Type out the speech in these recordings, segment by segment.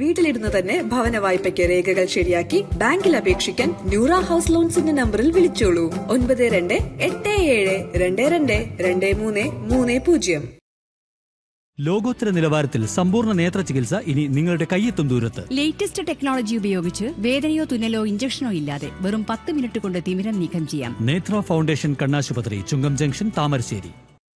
വീട്ടിലിരുന്ന് തന്നെ ഭവന വായ്പയ്ക്ക് രേഖകൾ ശരിയാക്കി ബാങ്കിൽ അപേക്ഷിക്കാൻ ന്യൂറ ഹൗസ് ലോൺസിന്റെ നമ്പറിൽ വിളിച്ചോളൂ ഒൻപത് രണ്ട് എട്ട് ഏഴ് രണ്ട് രണ്ട് രണ്ട് മൂന്ന് മൂന്ന് പൂജ്യം ലോകോത്തര നിലവാരത്തിൽ സമ്പൂർണ്ണ നേത്ര ചികിത്സ ഇനി നിങ്ങളുടെ കയ്യെത്തും ദൂരത്ത് ലേറ്റസ്റ്റ് ടെക്നോളജി ഉപയോഗിച്ച് വേദനയോ തുന്നലോ ഇഞ്ചക്ഷനോ ഇല്ലാതെ വെറും പത്ത് മിനിറ്റ് കൊണ്ട് തിമിരം നീക്കം ചെയ്യാം നേത്ര ഫൗണ്ടേഷൻ കണ്ണാശുപത്രി Chungam junction Thamarassery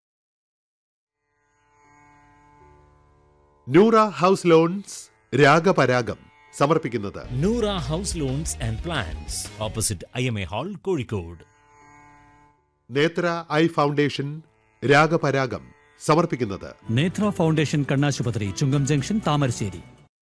Noora house lawns രാഗപരാഗം സമർപ്പിക്കുന്നത് Noora house lawns and plans opposite I M A hall Kozhikode Netra eye foundation രാഗപരാഗം സമർപ്പിക്കുന്നത് നേത്ര ഫൗണ്ടേഷൻ കണ്ണാശുപത്രി Chungam junction Thamarassery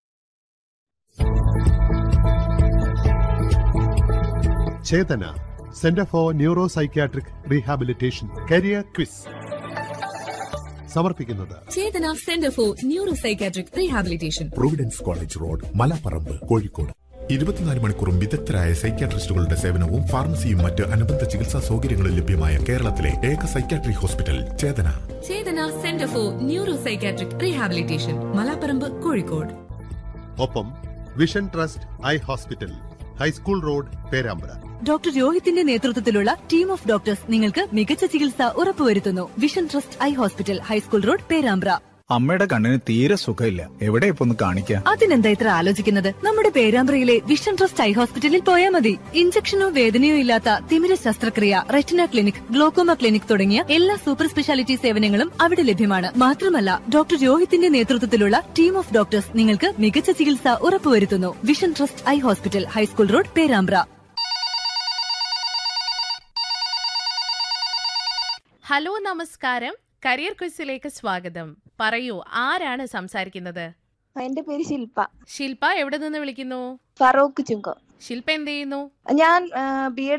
Chetana centre for neuro psychiatric rehabilitation career quiz സമർപ്പിക്കുന്നത് Chetana centre for neuro psychiatric rehabilitation Providence college road Malaparamba Kozhikode ഇരുപത്തിനാല് മണിക്കൂറും വിദഗ്ധരായ സൈക്യാട്രിസ്റ്റുകളുടെ സേവനവും ഫാർമസിയും മറ്റ് അനുബന്ധ ചികിത്സാ സൗകര്യങ്ങളും ലഭ്യമായ കേരളത്തിലെ ഏക psychiatry hospital Chetana Chetana centre for neuro psychiatric rehabilitation Malaparamba Kozhikode ഒപ്പം vision trust eye hospital high school road Perambra doctor രോഹിത്തിന്റെ നേതൃത്വത്തിലുള്ള ടീം ഓഫ് ഡോക്ടേഴ്സ് നിങ്ങൾക്ക് മികച്ച ചികിത്സ ഉറപ്പുവരുത്തുന്നു vision trust eye hospital high school road Perambra അമ്മയുടെ കണ്ണിന് തീരെ സുഖമില്ല എവിടെ ഇപ്പൊ ഒന്ന് കാണിക്കാം അതിനെന്താ ഇത്ര ആലോചിക്കുന്നത് നമ്മുടെ പേരാമ്പ്രയിലെ വിഷൻ ട്രസ്റ്റ് ഐ ഹോസ്പിറ്റലിൽ പോയാൽ മതി ഇഞ്ചക്ഷനോ വേദനയോ ഇല്ലാത്ത തിമിര ശസ്ത്രക്രിയ റെറ്റിന ക്ലിനിക് ഗ്ലോക്കോമ ക്ലിനിക് തുടങ്ങിയ എല്ലാ സൂപ്പർ സ്പെഷ്യാലിറ്റി സേവനങ്ങളും അവിടെ ലഭ്യമാണ് മാത്രമല്ല ഡോക്ടർ രോഹിത്തിന്റെ നേതൃത്വത്തിലുള്ള ടീം ഓഫ് ഡോക്ടേഴ്സ് നിങ്ങൾക്ക് മികച്ച ചികിത്സ ഉറപ്പുവരുത്തുന്നു vision trust eye hospital high school road Perambra hello നമസ്കാരം കരിയർ ക്വിസിലേക്ക് സ്വാഗതം പറയൂ ആരാണ് സംസാരിക്കുന്നത് എന്റെ പേര് ശില്പ ശില്പ എവിടെ നിന്ന് വിളിക്കുന്നു ഫറോക്ക് ചുങ്കം ശില്പ എന്ത് ചെയ്യുന്നു ഞാൻ ബി